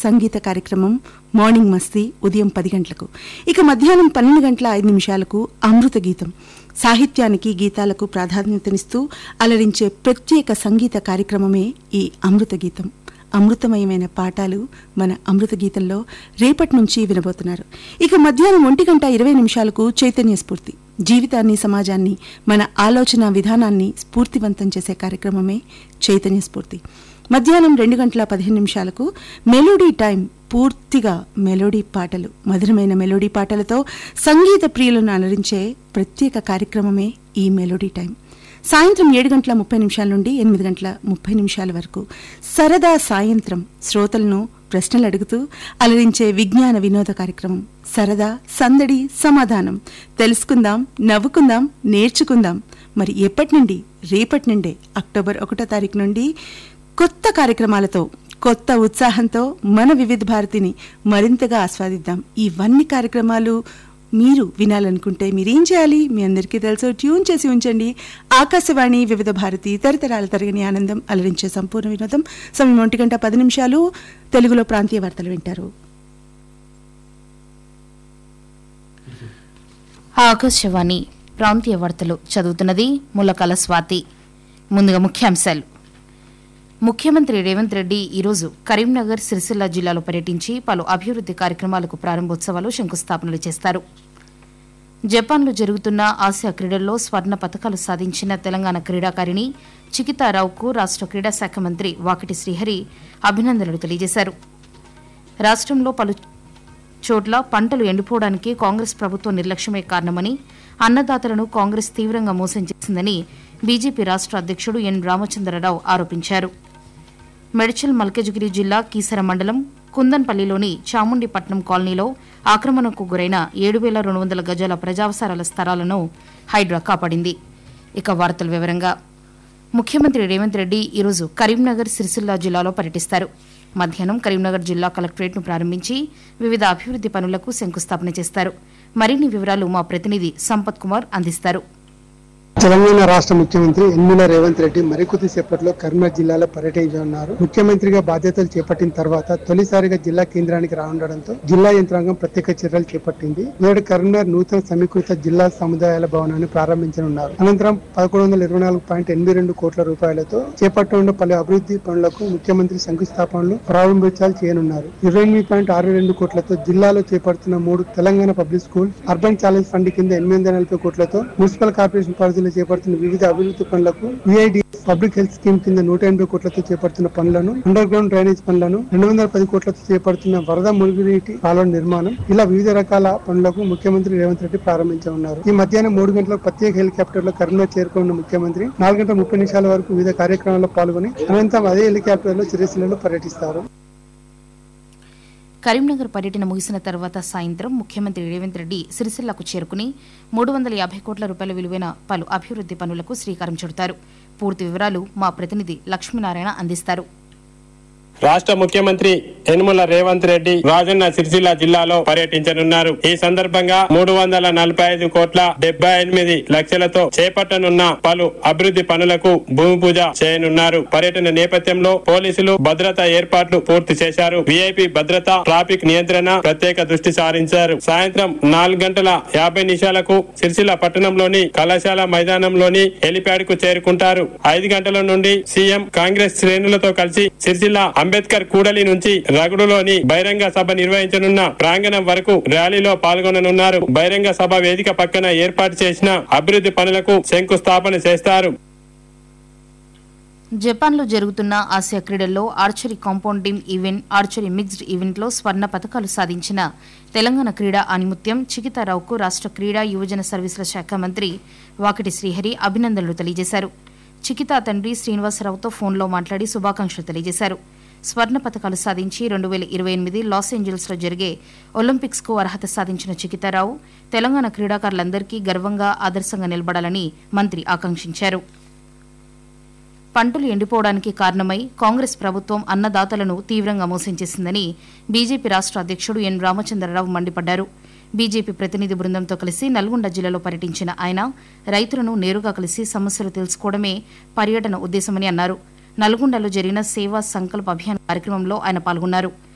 సంగీత కార్యక్రమం మార్నింగ్ మస్తీ ఉదయం పది గంటలకు ఇక మధ్యాహ్నం పన్నెండు గంటల ఐదు నిమిషాలకు అమృత గీతం సాహిత్యానికి గీతాలకు ప్రాధాన్యతనిస్తూ అలరించే ప్రత్యేక సంగీత కార్యక్రమమే ఈ అమృత గీతం అమృతమయమైన పాఠాలు మన అమృత గీతంలో రేపటి నుంచి వినబోతున్నారు ఇక మధ్యాహ్నం ఒంటి గంట ఇరవై నిమిషాలకు చైతన్య స్ఫూర్తి జీవితాన్ని సమాజాన్ని మన ఆలోచన విధానాన్ని స్ఫూర్తివంతం చేసే కార్యక్రమమే చైతన్య స్ఫూర్తి మధ్యాహ్నం రెండు గంటల పదిహేను నిమిషాలకు మెలోడీ టైం పూర్తిగా మెలోడీ పాటలు మధురమైన మెలోడీ పాటలతో సంగీత ప్రియులను అలరించే ప్రత్యేక కార్యక్రమమే ఈ మెలోడీ టైం సాయంత్రం ఏడు గంటల ముప్పై నిమిషాల నుండి ఎనిమిది గంటల ముప్పై నిమిషాల వరకు సరదా సాయంత్రం శ్రోతలను ప్రశ్నలు అడుగుతూ అలరించే విజ్ఞాన వినోద కార్యక్రమం సరదా సందడి సమాధానం తెలుసుకుందాం నవ్వుకుందాం నేర్చుకుందాం మరి ఎప్పటి నుండి రేపటి నుండే అక్టోబర్ ఒకటో తారీఖు నుండి కొత్త కార్యక్రమాలతో కొత్త ఉత్సాహంతో మన వివిధ భారతిని మరింతగా ఆస్వాదిద్దాం ఇవన్నీ కార్యక్రమాలు మీరు వినాలనుకుంటే మీరేం చేయాలి మీ అందరికీ తెలుసు ట్యూన్ చేసి ఉంచండి ఆకాశవాణి వివిధ భారతి తరతరాల తరగని ఆనందం అలరించే సంపూర్ణ వినోదం సమయం ఒంటి గంట పది నిమిషాలు తెలుగులో ప్రాంతీయ వార్తలు వింటారు ఆకాశవాణి ప్రాంతీయ వార్తలు చదువుతున్నది ములకల స్వాతి ముందుగా ముఖ్యాంశాలు ముఖ్యమంత్రి రేవంత్ రెడ్డి ఈరోజు కరీంనగర్ సిరిసిల్ల జిల్లాలో పర్యటించి పలు అభివృద్ది కార్యక్రమాలకు ప్రారంభోత్సవాలు శంకుస్థాపనలు చేస్తారు జపాన్లో జరుగుతున్న ఆసియా క్రీడల్లో స్వర్ణ పతకాలు సాధించిన తెలంగాణ క్రీడాకారిణి చికితారావుకు రాష్ట క్రీడా శాఖ మంత్రి వాకిటి శ్రీహరి అభినందనలు తెలియజేశారు రాష్ట్రంలో పలు చోట్ల పంటలు ఎండిపోవడానికి కాంగ్రెస్ ప్రభుత్వం నిర్లక్ష్యమే కారణమని అన్నదాతలను కాంగ్రెస్ తీవ్రంగా మోసం చేసిందని బీజేపీ రాష్ట్ర అధ్యక్షుడు ఎన్ రామచంద్రరావు ఆరోపించారు మెడ్చల్ మల్కజ్గిరి జిల్లా కీసర మండలం కుందన్పల్లిలోని చాముండిపట్నం కాలనీలో ఆక్రమణకు గురైన ఏడు వేల రెండు వందల గజాల ప్రజావసరాల స్థలాలను హైడ్రా కాపాడింది ఇక వార్తల వివరంగా ముఖ్యమంత్రి రేవంత్ రెడ్డి ఈరోజు కరీంనగర్ సిరిసిల్ల జిల్లాలో పర్యటిస్తారు మధ్యాహ్నం కరీంనగర్ జిల్లా కలెక్టరేట్ను ప్రారంభించి వివిధ అభివృద్ది పనులకు శంకుస్థాపన చేస్తారు మరిన్ని వివరాలు మా ప్రతినిధి సంపత్ కుమార్ అందిస్తారు తెలంగాణ రాష్ట్ర ముఖ్యమంత్రి యన్నుల రేవంత్ రెడ్డి మరికొద్ది సేపట్లో కరీంనగర్ జిల్లాలో పర్యటించనున్నారు ముఖ్యమంత్రిగా బాధ్యతలు చేపట్టిన తర్వాత తొలిసారిగా జిల్లా కేంద్రానికి రానుండడంతో జిల్లా యంత్రాంగం ప్రత్యేక చర్యలు చేపట్టింది నేడు కరీంనగర్ నూతన సమీకృత జిల్లా సముదాయాల భవనాన్ని ప్రారంభించనున్నారు అనంతరం పదకొండు వందల ఇరవై నాలుగు పాయింట్ ఎనిమిది రెండు కోట్ల రూపాయలతో చేపట్టనున్న పలు అభివృద్ధి పనులకు ముఖ్యమంత్రి శంకుస్థాపనలు ప్రారంభోత్సవాలు చేయనున్నారు ఇరవై ఎనిమిది పాయింట్ ఆరు రెండు కోట్లతో జిల్లాలో చేపడుతున్న మూడు Telangana public school urban challenge fund కింద ఎనిమిది వందల నలభై కోట్లతో మున్సిపల్ కార్పొరేషన్ పరిధిలో చేపడుతున్న వివిధ అభివృద్ధి పనులకు యుఐడి పబ్లిక్ హెల్త్ స్కీమ్ కింద నూట ఎనభై కోట్లతో చేపడుతున్న పనులను అండర్ గ్రౌండ్ డ్రైనేజ్ పనులను రెండు వందల పది కోట్లతో చేపడుతున్న వరద మురుగునీటి కాలువ నిర్మాణం ఇలా వివిధ రకాల పనులకు ముఖ్యమంత్రి రేవంత్ రెడ్డి ప్రారంభించనున్నారు ఈ మధ్యాహ్నం మూడు గంటలకు ప్రత్యేక హెలికాప్టర్ లో కరీంనగర్ చేరుకున్న ముఖ్యమంత్రి నాలుగు గంటల ముప్పై నిమిషాల వరకు వివిధ కార్యక్రమాల్లో పాల్గొని అనంతరం అదే హెలికాప్టర్ లో సిరిసిల్లలో పర్యటిస్తారు కరీంనగర్ పర్యటన ముగిసిన తర్వాత సాయంత్రం ముఖ్యమంత్రి రేవంత్ రెడ్డి సిరిసిల్లకు చేరుకుని మూడు వందల యాభై కోట్ల రూపాయల విలువైన పలు అభివృద్ది పనులకు శ్రీకారం చుడతారు పూర్తి వివరాలు మా ప్రతినిధి లక్ష్మీనారాయణ అందిస్తారు రాష్ట్ర ముఖ్యమంత్రి యనుమల రేవంత్ రెడ్డి రాజన్న సిరిసిల్ల జిల్లాలో పర్యటించనున్నారు ఈ సందర్భంగా మూడు వందల నలభై ఐదు కోట్ల డెబ్బై ఎనిమిది లక్షలతో చేపట్టనున్న పలు అభివృద్ధి పనులకు భూమి పూజ చేయనున్నారు పర్యటన నేపథ్యంలో పోలీసులు భద్రతా ఏర్పాట్లు పూర్తి చేశారు విఐపి భద్రత ట్రాఫిక్ నియంత్రణ ప్రత్యేక దృష్టి సారించారు సాయంత్రం నాలుగు గంటల యాభై నిమిషాలకు సిరిసిల్ల పట్టణంలోని కళాశాల మైదానంలోని హెలిప్యాడ్ కు చేరుకుంటారు ఐదు గంటల నుండి సీఎం కాంగ్రెస్ శ్రేణులతో కలిసి సిరిసిల్ల అంబేద్కర్ కూడలి నుంచి రగుడులోని బహిరంగ సభ నిర్వహించనున్న ప్రాంగణం వరకు ర్యాలీలో పాల్గొననున్నారు బహిరంగ సభ వేదిక పక్కన ఏర్పాటు చేసిన అభివృద్ధి పనులకు శంకుస్థాపన చేస్తారు జపాన్లో జరుగుతున్న ఆసియా క్రీడల్లో archery compounding event archery mixed ఈవెంట్లో స్వర్ణ పథకాలు సాధించిన తెలంగాణ క్రీడా ఆనిముత్యం చికితారావుకు రాష్ట్ర క్రీడా యువజన సర్వీసుల శాఖ మంత్రి వాకిటి శ్రీహరి అభినందనలు తెలియజేశారు చికితా తండ్రి శ్రీనివాసరావుతో ఫోన్లో మాట్లాడి శుభాకాంక్షలు తెలియజేశారు స్వర్ణ పథకాలు సాధించి రెండు వేల ఇరవై ఎనిమిది లాస్ ఏంజల్స్లో జరిగే ఒలింపిక్స్కు అర్హత సాధించిన చికితారావు తెలంగాణ క్రీడాకారులందరికీ గర్వంగా ఆదర్శంగా నిలబడాలని మంత్రి ఆకాంక్షించారు పంటలు ఎండిపోవడానికి కారణమై కాంగ్రెస్ ప్రభుత్వం అన్నదాతలను తీవ్రంగా మోసం చేసిందని బీజేపీ రాష్ట్ర అధ్యక్షుడు ఎన్ రామచంద్రరావు మండిపడ్డారు బీజేపీ ప్రతినిధి బృందంతో కలిసి నల్గొండ జిల్లాలో పర్యటించిన ఆయన రైతులను నేరుగా కలిసి సమస్యలు తెలుసుకోవడమే పర్యటన ఉద్దేశమని అన్నారు నల్గొండలో జరిగిన సేవా సంకల్ప అభియాన్ కార్యక్రమంలో ఆయన పాల్గొన్నారు